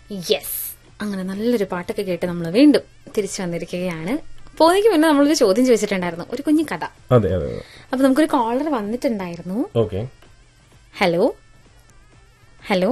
Yes അങ്ങനെ നല്ലൊരു പാട്ടൊക്കെ കേട്ട് നമ്മൾ വീണ്ടും തിരിച്ചു വന്നിരിക്കുകയാണ് പോകുന്നതിന് മുന്നേ നമ്മളൊരു ചോദ്യം ചോദിച്ചിട്ടുണ്ടായിരുന്നു ഒരു കുഞ്ഞു കഥ അതെ അതെ അപ്പൊ നമുക്കൊരു കോളർ വന്നിട്ടുണ്ടായിരുന്നു ഓക്കെ ഹലോ ഹലോ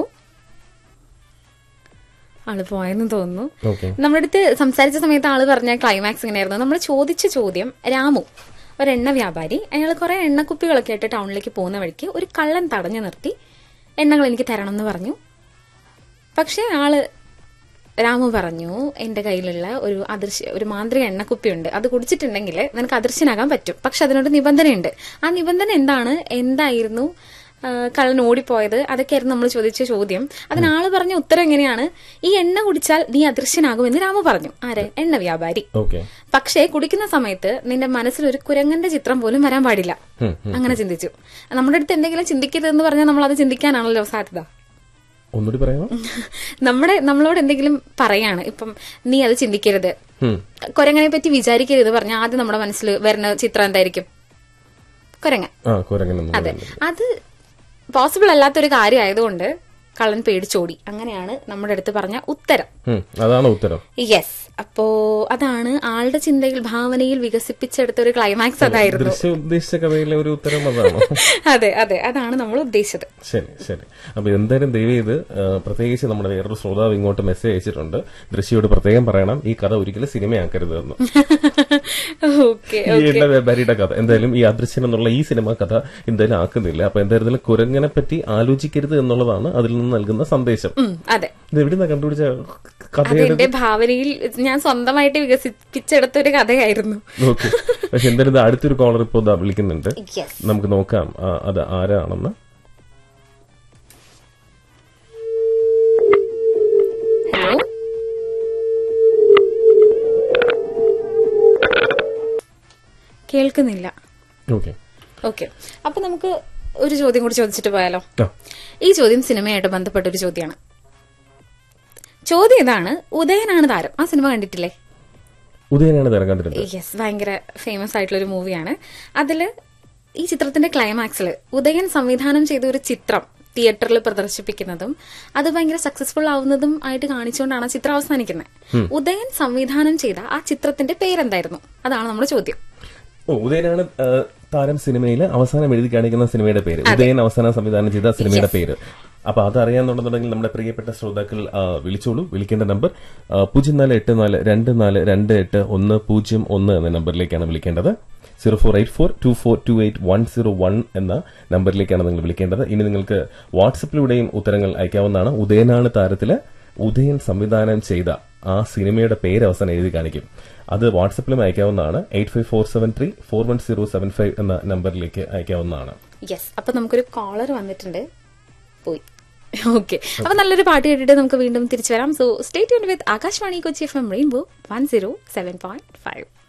ആള് പോയെന്ന് തോന്നുന്നു ഓക്കെ നമ്മുടെ അടുത്ത് സംസാരിച്ച സമയത്ത് ആള് പറഞ്ഞ ക്ലൈമാക്സ് ഇങ്ങനെയായിരുന്നു നമ്മൾ ചോദിച്ച ചോദ്യം രാമു ഒരു എണ്ണ വ്യാപാരി അയാൾ കുറെ എണ്ണക്കുപ്പികളൊക്കെ ആയിട്ട് ടൗണിലേക്ക് പോകുന്ന വഴിക്ക് ഒരു കള്ളൻ തടഞ്ഞു നിർത്തി എണ്ണകൾ എനിക്ക് തരണം എന്ന് പറഞ്ഞു പക്ഷെ ആള് രാമു പറഞ്ഞു എന്റെ കയ്യിലുള്ള ഒരു അദൃശ്യ ഒരു മാന്ത്രിക എണ്ണക്കുപ്പിയുണ്ട് അത് കുടിച്ചിട്ടുണ്ടെങ്കിൽ നിനക്ക് അദൃശ്യനാകാൻ പറ്റും പക്ഷെ അതിനൊരു നിബന്ധനയുണ്ട് ആ നിബന്ധന എന്താണ് എന്തായിരുന്നു ആ, കള്ളൻ ഓടിപ്പോയത് അതൊക്കെയായിരുന്നു നമ്മൾ ചോദിച്ച ചോദ്യം അതിനാള് പറഞ്ഞ ഉത്തരം എങ്ങനെയാണ് ഈ എണ്ണ കുടിച്ചാൽ നീ അദൃശ്യനാകുമെന്ന് രാമു പറഞ്ഞു ആരെ എണ്ണ വ്യാപാരി ഓക്കെ പക്ഷേ കുടിക്കുന്ന സമയത്ത് നിന്റെ മനസ്സിൽ ഒരു കുരങ്ങന്റെ ചിത്രം പോലും വരാൻ പാടില്ല അങ്ങനെ ചിന്തിച്ചു നമ്മുടെ അടുത്ത് എന്തെങ്കിലും ചിന്തിക്കരുതെന്ന് പറഞ്ഞാൽ നമ്മൾ അത് ചിന്തിക്കാനാണല്ലോ സാധ്യത ഒന്നുകൂടി പറയാമോ നമ്മുടെ നമ്മളോട് എന്തെങ്കിലും പറയാണ് ഇപ്പം നീ അത് ചിന്തിക്കരുത് ഉം. കുരങ്ങനെ പറ്റി വിചാരിക്കരുത് പറഞ്ഞാൽ ആദ്യം നമ്മുടെ മനസ്സിൽ വരുന്ന ചിത്രം എന്തായിരിക്കും കുരങ്ങൻ ആ കുരങ്ങനെന്ന് അതെ അത് പോസിബിൾ അല്ലാത്തൊരു കാര്യമായതുകൊണ്ട് കള്ളൻ പേടിച്ചോടി അങ്ങനെയാണ് നമ്മുടെ അടുത്ത് പറഞ്ഞ ഉത്തരം ഉം, അതാണ് ഉത്തരം യെസ് അപ്പോ അതാണ് ആളുടെ ചിന്തയിൽ ഭാവനയിൽ വികസിപ്പിച്ചെടുത്ത ഒരു ക്ലൈമാക്സ് അതായിരുന്നു ദൃശ്യ ഉദ്ദേശിച്ച കഥയിലെ ഒരു ഉത്തരം അതാണോ അതെ അതെ അതാണ് നമ്മൾ ഉദ്ദേശിച്ചത് ശരി ശരി അപ്പൊ എന്തായാലും ദയവ് ചെയ്ത് ആ, പ്രത്യേകിച്ച് നമ്മുടെ വേറൊരു ശ്രോതാവ് ഇങ്ങോട്ട് മെസ്സേജ് അയച്ചിട്ടുണ്ട് ദൃശ്യയോട് പ്രത്യേകം പറയണം ഈ കഥ ഒരിക്കലും സിനിമയാക്കരുത് എന്ന് ഓക്കെ ഈ എണ്ണ വ്യാപാരിയുടെ കഥ എന്തായാലും ഈ അദൃശ്യം എന്നുള്ള ഈ സിനിമ കഥ എന്തായാലും ആക്കുന്നില്ല അപ്പൊ എന്തായാലും കുരങ്ങനെ പറ്റി ആലോചിക്കരുത് എന്നുള്ളതാണ് അതിൽ നിന്ന് നൽകുന്ന സന്ദേശം അതെ ഇത് എവിടുന്ന കണ്ടുപിടിച്ച അത് കഥയുടെ എന്റെ ഭാവനയിൽ ഞാൻ സ്വന്തമായിട്ട് വികസിപ്പിച്ചെടുത്ത ഒരു കഥയായിരുന്നു ഓക്കെ പക്ഷെ എന്തായാലും ഇത് അടുത്തൊരു കോളർ ഇപ്പോൾ ദാ വിളിക്കുന്നുണ്ട് യെസ് നമുക്ക് നോക്കാം ആ, അത് ആരാണെന്ന് ഹലോ കേൾക്കുന്നില്ല ഓക്കെ ഓക്കെ അപ്പൊ നമുക്ക് ഒരു ചോദ്യം കൂടി ചോദിച്ചിട്ട് പോയാലോ ആ ഈ ചോദ്യം സിനിമയായിട്ട് ബന്ധപ്പെട്ട ഒരു ചോദ്യമാണ് ചോദ്യം ഇതാണ് ഉദയനാണ് താരം ആ സിനിമ കണ്ടിട്ടില്ലേ ഉദയനാണ് തരം കണ്ടിട്ടുണ്ട് യെസ് ഭയങ്കര ഫേമസ് ആയിട്ടുള്ള ഒരു മൂവിയാണ് അതില് ഈ ചിത്രത്തിന്റെ ക്ലൈമാക്സിൽ ഉദയൻ സംവിധാനം ചെയ്ത ഒരു ചിത്രം തിയേറ്ററിൽ പ്രദർശിപ്പിക്കുന്നതും അത് ഭയങ്കര സക്സസ്ഫുൾ ആവുന്നതും ആയിട്ട് കാണിച്ചുകൊണ്ടാണ് ആ ചിത്രം അവസാനിക്കുന്നത് ഉദയൻ സംവിധാനം ചെയ്ത ആ ചിത്രത്തിന്റെ പേരെന്തായിരുന്നു അതാണ് നമ്മുടെ ചോദ്യം ഓ ഉദയനാണ് ആ, താരം സിനിമയിൽ അവസാനം എഴുതി കാണിക്കുന്ന സിനിമയുടെ പേര് ഉദയൻ അവസാനം സംവിധാനം ചെയ്ത സിനിമയുടെ പേര് അപ്പൊ അത് അറിയാന്നുണ്ടെന്നുണ്ടെങ്കിൽ നമ്മുടെ പ്രിയപ്പെട്ട ശ്രോതാക്കൾ ആ, വിളിച്ചോളൂ വിളിക്കേണ്ട നമ്പർ ആ, പൂജ്യം നാല് എട്ട് നാല് രണ്ട് നാല് രണ്ട് എട്ട് ഒന്ന് പൂജ്യം ഒന്ന് എന്ന നമ്പറിലേക്കാണ് വിളിക്കേണ്ടത് zero four eight four two four two eight one zero one എന്ന നമ്പറിലേക്കാണ് നിങ്ങൾ വിളിക്കേണ്ടത് ഇനി നിങ്ങൾക്ക് വാട്സപ്പിലൂടെയും ഉത്തരങ്ങൾ അയക്കാവുന്നതാണ് ഉദയനാണ് താരത്തില് ഉദയൻ സംവിധാനം ചെയ്ത ആ സിനിമയുടെ പേര് അവസാനം എഴുതി കാണിക്കും അത് വാട്സപ്പിലും അയക്കാവുന്നതാണ് eight five four seven three four one zero seven five എന്ന നമ്പറിലേക്ക് അയക്കാവുന്നതാണ് യെസ് അപ്പൊ നമുക്കൊരു കോളർ വന്നിട്ടുണ്ട് പോയി ഓക്കെ അപ്പൊ നല്ലൊരു പാട്ട് കേട്ടിട്ട് നമുക്ക് വീണ്ടും തിരിച്ചു വരാം so stay tune with Akashvani Kochi F M rainbow one zero seven point five